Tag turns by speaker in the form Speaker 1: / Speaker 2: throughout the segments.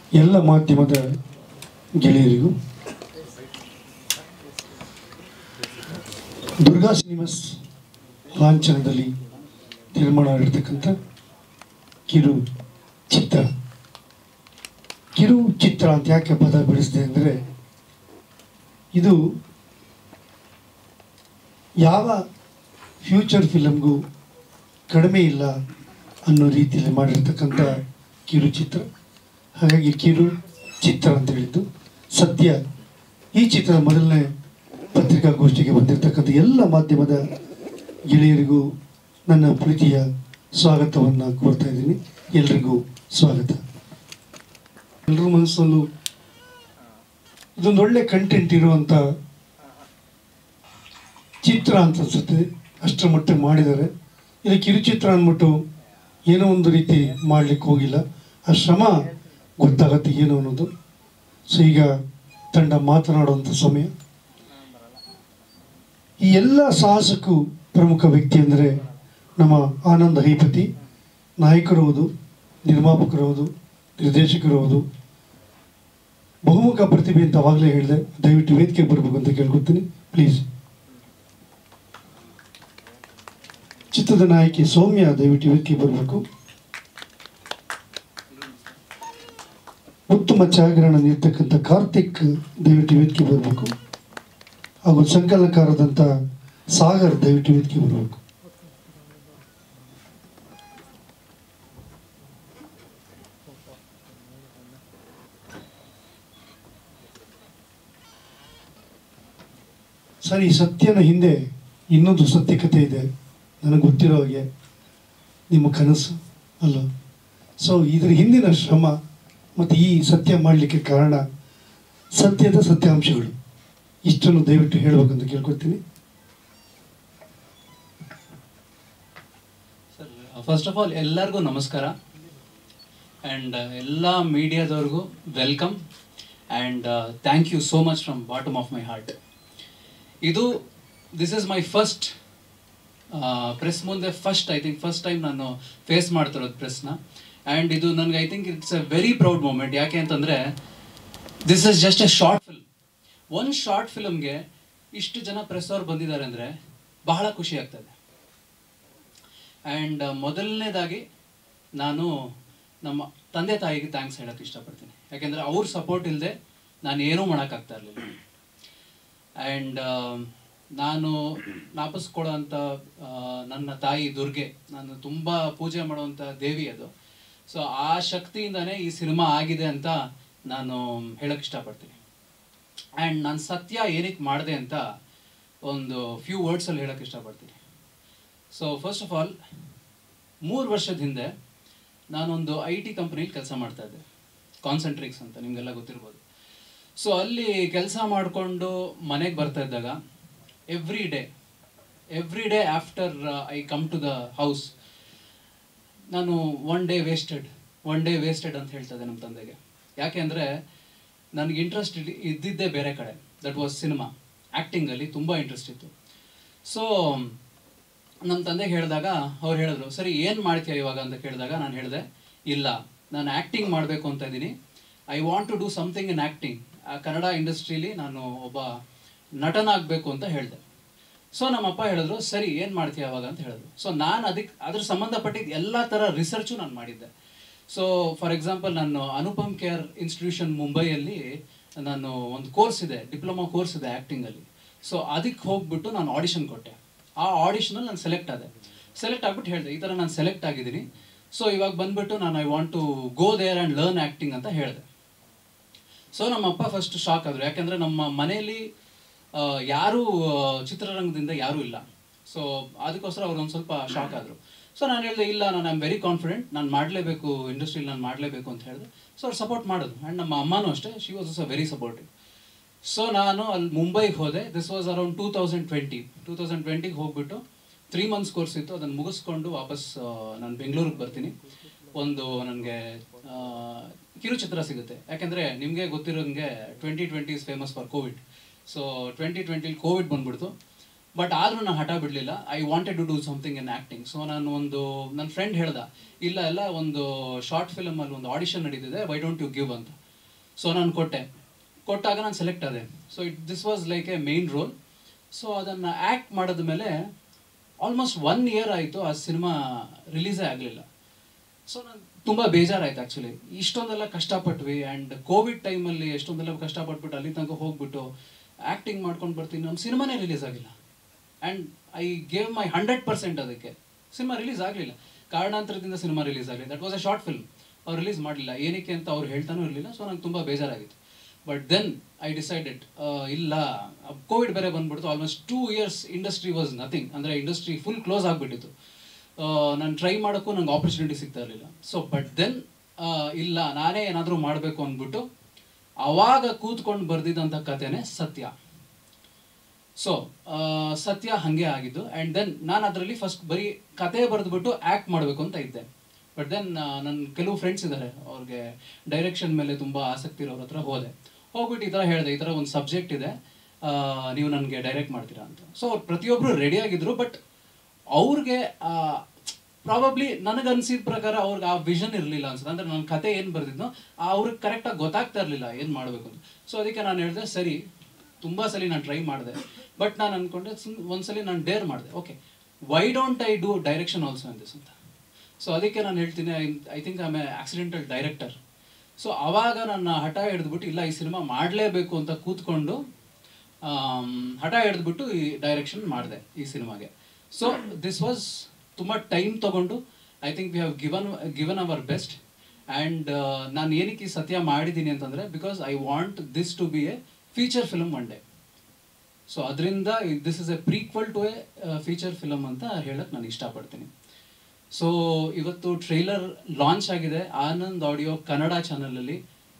Speaker 1: ಎಲ್ಲ ಮಾಧ್ಯಮದ ಗೆಳೆಯರಿಗೂ ದುರ್ಗಾ ಸಿನಿಮಾಸ್ ಲಾಂಛನದಲ್ಲಿ ನಿರ್ಮಾಣ ಆಗಿರ್ತಕ್ಕಂಥ ಕಿರು ಚಿತ್ರ ಕಿರು ಚಿತ್ರ ಅಂತ ಯಾಕೆ ಪದ ಬಿಡಿಸಿದೆ ಅಂದರೆ ಇದು ಯಾವ ಫ್ಯೂಚರ್ ಫಿಲಮ್ಗೂ ಕಡಿಮೆ ಇಲ್ಲ ಅನ್ನೋ ರೀತಿಯಲ್ಲಿ ಮಾಡಿರ್ತಕ್ಕಂಥ ಕಿರುಚಿತ್ರ ಹಾಗಾಗಿ ಕಿರು ಚಿತ್ರ ಅಂತ ಹೇಳಿದ್ದು ಸತ್ಯ ಈ ಚಿತ್ರದ ಮೊದಲನೇ ಪತ್ರಿಕಾಗೋಷ್ಠಿಗೆ ಬಂದಿರತಕ್ಕಂಥ ಎಲ್ಲ ಮಾಧ್ಯಮದ ಗೆಳೆಯರಿಗೂ ನನ್ನ ಪ್ರೀತಿಯ ಸ್ವಾಗತವನ್ನು ಕೋರ್ತಾ ಇದ್ದೀನಿ ಎಲ್ರಿಗೂ ಸ್ವಾಗತ ಎಲ್ಲರ ಮನಸ್ಸಲ್ಲೂ ಇದೊಂದು ಒಳ್ಳೆ ಕಂಟೆಂಟ್ ಇರುವಂಥ ಚಿತ್ರ ಅಂತ ಅನ್ಸುತ್ತೆ ಅಷ್ಟರ ಮಟ್ಟಿಗೆ ಮಾಡಿದ್ದಾರೆ ಇದು ಕಿರುಚಿತ್ರ ಅಂದ್ಬಿಟ್ಟು ಏನೋ ಒಂದು ರೀತಿ ಮಾಡಲಿಕ್ಕೆ ಹೋಗಿಲ್ಲ ಆ ಶ್ರಮ ಗೊತ್ತಾಗತ್ತೆ ಏನು ಅನ್ನೋದು ಸೊ ಈಗ ತಂಡ ಮಾತನಾಡುವಂಥ ಸಮಯ ಈ ಎಲ್ಲ ಸಾಹಸಕ್ಕೂ ಪ್ರಮುಖ ವ್ಯಕ್ತಿ ಅಂದರೆ ನಮ್ಮ ಆನಂದ್ ಹೈಪತಿ ನಾಯಕರು ಹೌದು ನಿರ್ಮಾಪಕರು ಹೌದು ನಿರ್ದೇಶಕರು ಹೌದು ಬಹುಮುಖ ಪ್ರತಿಭೆ ಅಂತ ಅವಾಗಲೇ ಹೇಳಿದೆ ದಯವಿಟ್ಟು ವೇದಿಕೆ ಬರಬೇಕು ಅಂತ ಕೇಳ್ಕೊತೀನಿ ಪ್ಲೀಸ್ ಚಿತ್ರದ ನಾಯಕಿ ಸೌಮ್ಯ ದಯವಿಟ್ಟು ವೇದಿಕೆ ಬರಬೇಕು ಉತ್ತಮ ಛಾಯಾಗ್ರಹಣ ನೀಡ್ತಕ್ಕಂಥ ಕಾರ್ತಿಕ್ ದಯವಿಟ್ಟು ವೇದಿಕೆ ಬರಬೇಕು ಹಾಗೂ ಸಂಕಲನಕಾರದಂಥ ಸಾಗರ್ ದಯವಿಟ್ಟು ವೇದಿಕೆ ಬರಬೇಕು ಸರ್ ಈ ಸತ್ಯನ ಹಿಂದೆ ಇನ್ನೊಂದು ಸತ್ಯಕತೆ ಇದೆ ನನಗೆ ಗೊತ್ತಿರೋ ಹಾಗೆ ನಿಮ್ಮ ಕನಸು ಅಲ್ಲ ಸೊ ಇದ್ರ ಹಿಂದಿನ ಶ್ರಮ ಮತ್ತು ಈ ಸತ್ಯ ಮಾಡಲಿಕ್ಕೆ ಕಾರಣ ಸತ್ಯದ ಸತ್ಯಾಂಶಗಳು ಇಷ್ಟನ್ನು ದಯವಿಟ್ಟು ಹೇಳಬೇಕಂತ ಕೇಳ್ಕೊಳ್ತೀನಿ
Speaker 2: ಸರ್ ಫಸ್ಟ್ ಆಫ್ ಆಲ್ ಎಲ್ಲರಿಗೂ ನಮಸ್ಕಾರ ಆ್ಯಂಡ್ ಎಲ್ಲ ಮೀಡಿಯಾದವ್ರಿಗೂ welcome and thank you so much from bottom of my heart ಇದು this is my first press ಮುಂದೆ first I think first time ನಾನು ಫೇಸ್ ಮಾಡ್ತಿರೋದು ಪ್ರೆಸ್ನ ಆ್ಯಂಡ್ ಇದು ನನಗೆ I think it's a very proud moment ಯಾಕೆ ಅಂತಂದರೆ this is just a short film ಒಂದು ಶಾರ್ಟ್ ಫಿಲ್ಮ್ಗೆ ಇಷ್ಟು ಜನ ಪ್ರೆಸ್ ಅವ್ರು ಬಂದಿದ್ದಾರೆ ಅಂದರೆ ಬಹಳ ಖುಷಿ ಆಗ್ತದೆ ಆ್ಯಂಡ್ ಮೊದಲನೇದಾಗಿ ನಾನು ನಮ್ಮ ತಂದೆ ತಾಯಿಗೆ ಥ್ಯಾಂಕ್ಸ್ ಹೇಳೋಕ್ಕೆ ಇಷ್ಟಪಡ್ತೀನಿ ಯಾಕೆಂದರೆ ಅವ್ರ ಸಪೋರ್ಟ್ ಇಲ್ಲದೆ ನಾನು ಏನೂ ಮಾಡೋಕ್ಕಾಗ್ತಾ ಇರಲಿಲ್ಲ ಆ್ಯಂಡ್ ನಾನು ನಾಪಿಸ್ಕೊಡೋ ಅಂಥ ನನ್ನ ತಾಯಿ ದುರ್ಗೆ ನಾನು ತುಂಬ ಪೂಜೆ ಮಾಡುವಂಥ ದೇವಿ ಅದು ಸೊ ಆ ಶಕ್ತಿಯಿಂದನೇ ಈ ಸಿನಿಮಾ ಆಗಿದೆ ಅಂತ ನಾನು ಹೇಳಕ್ಕೆ ಇಷ್ಟಪಡ್ತೀನಿ ಆ್ಯಂಡ್ ನಾನು ಸತ್ಯ ಏನಕ್ಕೆ ಮಾಡಿದೆ ಅಂತ ಒಂದು ಫ್ಯೂ ವರ್ಡ್ಸಲ್ಲಿ ಹೇಳಕ್ಕೆ ಇಷ್ಟಪಡ್ತೀನಿ ಸೊ ಫಸ್ಟ್ ಆಫ್ ಆಲ್ ಮೂರು ವರ್ಷದ ಹಿಂದೆ ನಾನೊಂದು ಐ ಟಿ ಕಂಪ್ನಿಲಿ ಕೆಲಸ ಮಾಡ್ತಾ ಇದ್ದೆ ಕಾನ್ಸಂಟ್ರಿಕ್ಸ್ ಅಂತ ನಿಮಗೆಲ್ಲ ಗೊತ್ತಿರ್ಬೋದು ಸೊ ಅಲ್ಲಿ ಕೆಲಸ ಮಾಡಿಕೊಂಡು ಮನೆಗೆ ಬರ್ತಾ ಇದ್ದಾಗ every day every day after I come to the house ನಾನು one day wasted one day wasted ಅಂತ ಹೇಳ್ತದೆ ನಮ್ಮ ತಂದೆಗೆ ಯಾಕೆ ಅಂದರೆ ನನಗೆ ಇಂಟ್ರೆಸ್ಟ್ ಇದ್ದಿದ್ದೇ ಬೇರೆ ಕಡೆ ದಟ್ ವಾಸ್ ಸಿನಿಮಾ ಆ್ಯಕ್ಟಿಂಗಲ್ಲಿ ತುಂಬ ಇಂಟ್ರೆಸ್ಟ್ ಇತ್ತು ಸೊ ನಮ್ಮ ತಂದೆಗೆ ಹೇಳಿದಾಗ ಅವ್ರು ಹೇಳಿದ್ರು ಸರಿ ಏನು ಮಾಡ್ತೀಯ ಇವಾಗ ಅಂತ ಕೇಳಿದಾಗ ನಾನು ಹೇಳಿದೆ ಇಲ್ಲ ನಾನು ಆ್ಯಕ್ಟಿಂಗ್ ಮಾಡಬೇಕು ಅಂತ ಇದ್ದೀನಿ I want to do something in acting Kannada ಇಂಡಸ್ಟ್ರೀಲಿ ನಾನು ಒಬ್ಬ ನಟನಾಗಬೇಕು ಅಂತ ಹೇಳಿದೆ ಸೊ ನಮ್ಮಪ್ಪ ಹೇಳಿದ್ರು ಸರಿ ಏನು ಮಾಡ್ತೀಯ ಅವಾಗ ಅಂತ ಹೇಳಿದ್ರು ಸೊ ನಾನು ಅದಕ್ಕೆ ಅದ್ರ ಸಂಬಂಧಪಟ್ಟಿದ್ದ ಎಲ್ಲ ಥರ ರಿಸರ್ಚು ನಾನು ಮಾಡಿದ್ದೆ ಸೊ ಫಾರ್ ಎಕ್ಸಾಂಪಲ್ ನಾನು ಅನುಪಮ್ ಕೇರ್ ಇನ್ಸ್ಟಿಟ್ಯೂಷನ್ ಮುಂಬೈಯಲ್ಲಿ ನಾನು ಒಂದು ಕೋರ್ಸ್ ಇದೆ ಡಿಪ್ಲೊಮಾ ಕೋರ್ಸ್ ಇದೆ ಆ್ಯಕ್ಟಿಂಗಲ್ಲಿ ಸೊ ಅದಕ್ಕೆ ಹೋಗ್ಬಿಟ್ಟು ನಾನು ಆಡಿಷನ್ ಕೊಟ್ಟೆ ಆ ಆಡಿಷನಲ್ಲಿ ನಾನು ಸೆಲೆಕ್ಟ್ ಆದೆ ಸೆಲೆಕ್ಟ್ ಆಗ್ಬಿಟ್ಟು ಹೇಳಿದೆ ಈ ಥರ ನಾನು ಸೆಲೆಕ್ಟ್ ಆಗಿದ್ದೀನಿ ಸೊ ಇವಾಗ ಬಂದ್ಬಿಟ್ಟು ನಾನು I want to go there and learn acting ಅಂತ ಹೇಳಿದೆ ಸೊ ನಮ್ಮಪ್ಪ ಫಸ್ಟ್ ಶಾಕ್ ಆದರು ಯಾಕೆಂದರೆ ನಮ್ಮ ಮನೆಯಲ್ಲಿ ಆ, ಯಾರೂ ಆ, ಚಿತ್ರರಂಗದಿಂದ ಯಾರೂ ಇಲ್ಲ ಸೊ ಅದಕ್ಕೋಸ್ಕರ ಅವ್ರು ಒಂದು ಸ್ವಲ್ಪ ಶಾಕ್ ಆದರು ಸೊ ನಾನು ಹೇಳಿದೆ ಇಲ್ಲ ನಾನು ಐ ಆಮ್ ವೆರಿ ಕಾನ್ಫಿಡೆಂಟ್ ನಾನು ಮಾಡಲೇಬೇಕು ಇಂಡಸ್ಟ್ರಿಲಿ ನಾನು ಮಾಡಲೇಬೇಕು ಅಂತ ಹೇಳಿದೆ ಸೊ ಅವ್ರು ಸಪೋರ್ಟ್ ಮಾಡಿದ್ರು ಆ್ಯಂಡ್ ನಮ್ಮ ಅಮ್ಮನೂ ಅಷ್ಟೇ she was also very supportive so ನಾನು ಅಲ್ಲಿ ಮುಂಬೈಗೆ ಹೋದೆ this was around two thousand twenty two thousand ಟ್ವೆಂಟಿಗೆ ಹೋಗ್ಬಿಟ್ಟು ತ್ರೀ ಮಂತ್ಸ್ ಕೋರ್ಸ್ ಇತ್ತು ಅದನ್ನು ಮುಗಿಸ್ಕೊಂಡು ವಾಪಸ್ ಆ, ನಾನು ಬೆಂಗಳೂರಿಗೆ ಬರ್ತೀನಿ ಒಂದು ನನಗೆ ಕಿರುಚಿತ್ರ ಸಿಗುತ್ತೆ ಯಾಕೆಂದರೆ ನಿಮಗೆ ಗೊತ್ತಿರೋಂಗೆ twenty twenty is famous for Covid so twenty ಟ್ವೆಂಟಿಲಿ ಕೋವಿಡ್ ಬಂದ್ಬಿಡ್ತು ಬಟ್ ಆದರೂ ನಾನು ಹಠ ಬಿಡಲಿಲ್ಲ I wanted to do something in acting so ನಾನು ಒಂದು ನನ್ನ ಫ್ರೆಂಡ್ ಹೇಳ್ದ ಇಲ್ಲ ಎಲ್ಲ ಒಂದು ಶಾರ್ಟ್ ಫಿಲಮಲ್ಲಿ ಒಂದು ಆಡಿಷನ್ ನಡೀತಿದೆ ವೈ ಡೋಂಟ್ ಯು ಗಿವ್ ಅಂತ ಸೊ ನಾನು ಕೊಟ್ಟೆ ಕೊಟ್ಟಾಗ ನಾನು ಸೆಲೆಕ್ಟ್ ಆದೆ so it this was like a main role so ಅದನ್ನು ಆ್ಯಕ್ಟ್ ಮಾಡಿದ ಮೇಲೆ ಆಲ್ಮೋಸ್ಟ್ ಒನ್ ಇಯರ್ ಆಯಿತು ಆ ಸಿನಿಮಾ ರಿಲೀಸೇ ಆಗಲಿಲ್ಲ ಸೊ ನಾನು ತುಂಬ ಬೇಜಾರಾಯ್ತು ಆ್ಯಕ್ಚುಲಿ ಇಷ್ಟೊಂದೆಲ್ಲ ಕಷ್ಟಪಟ್ವಿ ಆ್ಯಂಡ್ ಕೋವಿಡ್ ಟೈಮಲ್ಲಿ ಎಷ್ಟೊಂದೆಲ್ಲ ಕಷ್ಟಪಟ್ಬಿಟ್ಟು ಅಲ್ಲಿ ತನಕ ಹೋಗ್ಬಿಟ್ಟು ಆ್ಯಕ್ಟಿಂಗ್ ಮಾಡ್ಕೊಂಡು ಬರ್ತೀನಿ ನಮ್ಮ ಸಿನಿಮಾನೇ ರಿಲೀಸ್ ಆಗಿಲ್ಲ and I gave my hundred percent ಅದಕ್ಕೆ ಸಿನಿಮಾ ರಿಲೀಸ್ ಆಗಲಿಲ್ಲ ಕಾರಣಾಂತರದಿಂದ ಸಿನಿಮಾ ರಿಲೀಸ್ ಆಗಲಿ that was a short film ಅವ್ರು ರಿಲೀಸ್ ಮಾಡಲಿಲ್ಲ ಏನಕ್ಕೆ ಅಂತ ಅವ್ರು ಹೇಳ್ತಾನೂ ಇರಲಿಲ್ಲ ಸೊ ನಂಗೆ ತುಂಬ ಬೇಜಾರಾಗಿತ್ತು ಬಟ್ ದೆನ್ ಐ ಡಿಸೈಡೆಡ್ ಇಲ್ಲ ಕೋವಿಡ್ ಬೇರೆ ಬಂದ್ಬಿಡ್ತು almost two years industry was nothing ಅಂದರೆ ಇಂಡಸ್ಟ್ರಿ ಫುಲ್ ಕ್ಲೋಸ್ ಆಗಿಬಿಟ್ಟಿತ್ತು ನಾನು ಟ್ರೈ ಮಾಡೋಕ್ಕೂ ನಂಗೆ ಆಪರ್ಚುನಿಟಿ ಸಿಗ್ತಾ ಇರಲಿಲ್ಲ ಸೊ ಬಟ್ ದೆನ್ ಇಲ್ಲ ನಾನೇ ಏನಾದರೂ ಮಾಡಬೇಕು ಅಂದ್ಬಿಟ್ಟು ಅವಾಗ ಕೂತ್ಕೊಂಡು ಬರೆದಿದ್ದಂಥ ಕಥೆನೇ ಸತ್ಯ ಸೊ ಸತ್ಯ ಹಾಗೆ ಆಗಿದ್ದು ಆ್ಯಂಡ್ ದೆನ್ ನಾನು ಅದರಲ್ಲಿ ಫಸ್ಟ್ ಬರೀ ಕತೆ ಬರೆದ್ಬಿಟ್ಟು ಆ್ಯಕ್ಟ್ ಮಾಡಬೇಕು ಅಂತ ಇದ್ದೆ ಬಟ್ ದೆನ್ ನನ್ನ ಕೆಲವು ಫ್ರೆಂಡ್ಸ್ ಇದ್ದಾರೆ ಅವ್ರಿಗೆ ಡೈರೆಕ್ಷನ್ ಮೇಲೆ ತುಂಬ ಆಸಕ್ತಿ ಇರೋರ ಹತ್ರ ಹೋದೆ ಹೋಗ್ಬಿಟ್ಟು ಈ ಥರ ಹೇಳಿದೆ ಈ ಥರ ಒಂದು ಸಬ್ಜೆಕ್ಟ್ ಇದೆ ಆ, ನೀವು ನನಗೆ ಡೈರೆಕ್ಟ್ ಮಾಡ್ತೀರಾ ಅಂತ ಸೊ ಅವ್ರು ಪ್ರತಿಯೊಬ್ಬರು ರೆಡಿ ಆಗಿದ್ರು ಬಟ್ ಅವ್ರಿಗೆ ಪ್ರಾಬಬ್ಲಿ ನನಗನ್ಸಿದ ಪ್ರಕಾರ ಅವ್ರಿಗೆ ಆ ವಿಷನ್ ಇರಲಿಲ್ಲ ಅನ್ಸುತ್ತೆ ಅಂದರೆ ನನ್ನ ಕತೆ ಏನು ಬರ್ದಿದ್ನೋ ಅವ್ರಿಗೆ ಕರೆಕ್ಟಾಗಿ ಗೊತ್ತಾಗ್ತಾ ಇರಲಿಲ್ಲ ಏನು ಮಾಡಬೇಕು ಅಂತ ಸೊ ಅದಕ್ಕೆ ನಾನು ಹೇಳಿದೆ ಸರಿ ತುಂಬ ಸಲ ನಾನು ಟ್ರೈ ಮಾಡಿದೆ ಬಟ್ ನಾನು ಅಂದ್ಕೊಂಡೆ ಸುಮ್ ಒಂದ್ಸಲಿ ನಾನು ಡೇರ್ ಮಾಡಿದೆ okay why don't I do direction also in this ಅಂತ ಸೊ ಅದಕ್ಕೆ ನಾನು ಹೇಳ್ತೀನಿ I think I am a accidental director so ಆವಾಗ ನನ್ನ ಹಠ ಹಿಡಿದ್ಬಿಟ್ಟು ಇಲ್ಲ ಈ ಸಿನಿಮಾ ಮಾಡಲೇಬೇಕು ಅಂತ ಕೂತ್ಕೊಂಡು ಆಮ್, ಹಠ ಹಿಡಿದ್ಬಿಟ್ಟು ಈ ಡೈರೆಕ್ಷನ್ ಮಾಡಿದೆ ಈ ಸಿನಿಮಾಗೆ ಸೊ ದಿಸ್ ವಾಸ್ ತುಂಬ ಟೈಮ್ ತಗೊಂಡು I think we have given given our best and ನಾನು ಏನಕ್ಕೆ ಈ ಸತ್ಯ ಮಾಡಿದ್ದೀನಿ ಅಂತಂದರೆ because I want this to be a feature film one day so ಅದರಿಂದ this is a prequel to a feature film ಅಂತ ಹೇಳಕ್ ನಾನು ಇಷ್ಟಪಡ್ತೀನಿ ಸೊ ಇವತ್ತು ಟ್ರೈಲರ್ ಲಾಂಚ್ ಆಗಿದೆ ಆನಂದ್ ಆಡಿಯೋ ಕನ್ನಡ ಚಾನಲಲ್ಲಿ